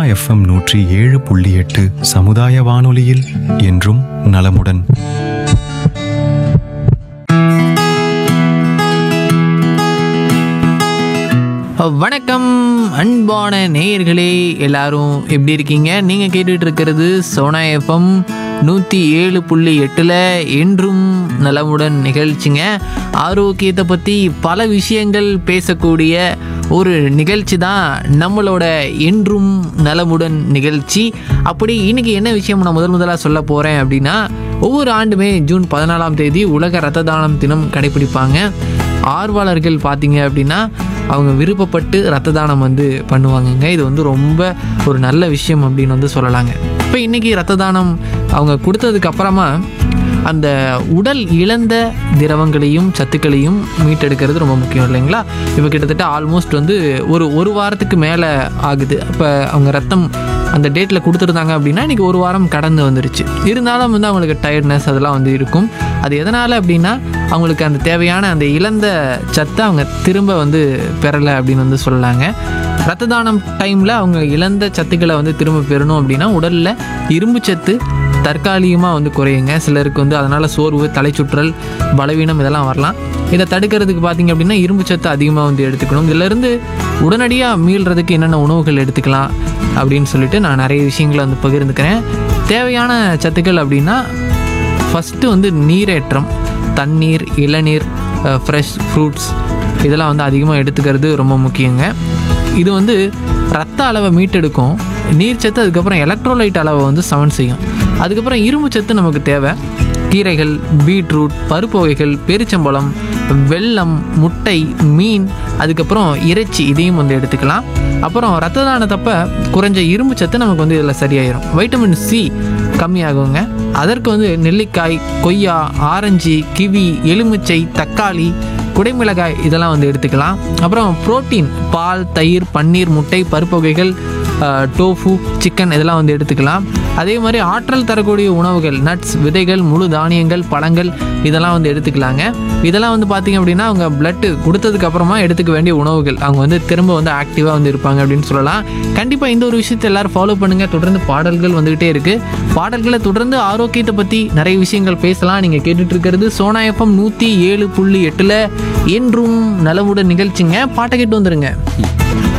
FM நூற்றி ஏழு புள்ளி எட்டு சமுதாய வானொலியில் என்றும் நலமுடன் வணக்கம் அன்பான நேயர்களே எல்லாரும் எப்படி இருக்கீங்க நீங்கள் கேட்டுட்டு இருக்கிறது சோனா எஃப்எம் நூற்றி ஏழு புள்ளி எட்டில் என்றும் நலமுடன் நிகழ்ச்சிங்க ஆரோக்கியத்தை பற்றி பல விஷயங்கள் பேசக்கூடிய ஒரு நிகழ்ச்சி தான் நம்மளோட என்றும் நலமுடன் நிகழ்ச்சி அப்படி இன்னைக்கு என்ன விஷயம் நான் முதல் முதலாக சொல்ல போகிறேன் அப்படின்னா ஒவ்வொரு ஆண்டுமே ஜூன் பதினாலாம் தேதி உலக ரத்த தானம் தினம் கடைபிடிப்பாங்க ஆர்வலர்கள் பார்த்தீங்க அப்படின்னா அவங்க விருப்பப்பட்டு ரத்த தானம் வந்து பண்ணுவாங்கங்க இது வந்து ரொம்ப ஒரு நல்ல விஷயம் அப்படின்னு வந்து சொல்லலாங்க இப்போ இன்றைக்கி ரத்த தானம் அவங்க கொடுத்ததுக்கு அப்புறமா அந்த உடல் இழந்த திரவங்களையும் சத்துக்களையும் மீட்டெடுக்கிறது ரொம்ப முக்கியம் இல்லைங்களா இப்போ கிட்டத்தட்ட ஆல்மோஸ்ட் வந்து ஒரு ஒரு வாரத்துக்கு மேலே ஆகுது அப்போ அவங்க ரத்தம் அந்த டேட்டில் கொடுத்துருந்தாங்க அப்படின்னா இன்றைக்கி ஒரு வாரம் கடந்து வந்துருச்சு இருந்தாலும் வந்து அவங்களுக்கு டயர்ட்னஸ் அதெல்லாம் வந்து இருக்கும் அது எதனால் அப்படின்னா அவங்களுக்கு அந்த தேவையான அந்த இழந்த சத்தை அவங்க திரும்ப வந்து பெறலை அப்படின்னு வந்து சொல்லலாங்க ரத்த தானம் டைமில் அவங்க இழந்த சத்துக்களை வந்து திரும்ப பெறணும் அப்படின்னா உடலில் இரும்பு சத்து தற்காலிகமாக வந்து குறையுங்க சிலருக்கு வந்து அதனால் சோர்வு தலைச்சுற்றல் பலவீனம் இதெல்லாம் வரலாம் இதை தடுக்கிறதுக்கு பார்த்தீங்க அப்படின்னா இரும்பு சத்து அதிகமாக வந்து எடுத்துக்கணும் இதிலிருந்து உடனடியாக மீள்றதுக்கு என்னென்ன உணவுகள் எடுத்துக்கலாம் அப்படின்னு சொல்லிட்டு நான் நிறைய விஷயங்களை வந்து பகிர்ந்துக்கிறேன் தேவையான சத்துக்கள் அப்படின்னா ஃபஸ்ட்டு வந்து நீரேற்றம் தண்ணீர் இளநீர் ஃப்ரெஷ் ஃப்ரூட்ஸ் இதெல்லாம் வந்து அதிகமாக எடுத்துக்கிறது ரொம்ப முக்கியங்க இது வந்து ரத்த அளவை மீட்டெடுக்கும் நீர்ச்சத்து அதுக்கப்புறம் எலக்ட்ரோலைட் அளவை வந்து சமன் செய்யும் அதுக்கப்புறம் இரும்பு சத்து நமக்கு தேவை கீரைகள் பீட்ரூட் பருப்பு வகைகள் பேரிச்சம்பழம் வெல்லம் முட்டை மீன் அதுக்கப்புறம் இறைச்சி இதையும் வந்து எடுத்துக்கலாம் அப்புறம் ரத்த தானத்தப்ப குறைஞ்ச இரும்பு சத்து நமக்கு வந்து இதில் சரியாயிரும் வைட்டமின் சி கம்மியாகுங்க அதற்கு வந்து நெல்லிக்காய் கொய்யா ஆரஞ்சு கிவி எலுமிச்சை தக்காளி குடைமிளகாய் இதெல்லாம் வந்து எடுத்துக்கலாம் அப்புறம் புரோட்டீன் பால் தயிர் பன்னீர் முட்டை பருப்பு வகைகள் டோஃபு சிக்கன் இதெல்லாம் வந்து எடுத்துக்கலாம் அதே மாதிரி ஆற்றல் தரக்கூடிய உணவுகள் நட்ஸ் விதைகள் முழு தானியங்கள் பழங்கள் இதெல்லாம் வந்து எடுத்துக்கலாங்க இதெல்லாம் வந்து பார்த்திங்க அப்படின்னா அவங்க பிளட்டு கொடுத்ததுக்கு அப்புறமா எடுத்துக்க வேண்டிய உணவுகள் அவங்க வந்து திரும்ப வந்து ஆக்டிவாக வந்து இருப்பாங்க அப்படின்னு சொல்லலாம் கண்டிப்பாக இந்த ஒரு விஷயத்தை எல்லாரும் ஃபாலோ பண்ணுங்கள் தொடர்ந்து பாடல்கள் வந்துக்கிட்டே இருக்குது பாடல்களை தொடர்ந்து ஆரோக்கியத்தை பற்றி நிறைய விஷயங்கள் பேசலாம் நீங்கள் கேட்டுட்டு இருக்கிறது சோனா எஃப்எம் நூற்றி ஏழு புள்ளி எட்டில் என்றும் நலவுடன் நிகழ்ச்சிங்க பாட்டை கேட்டு வந்துருங்க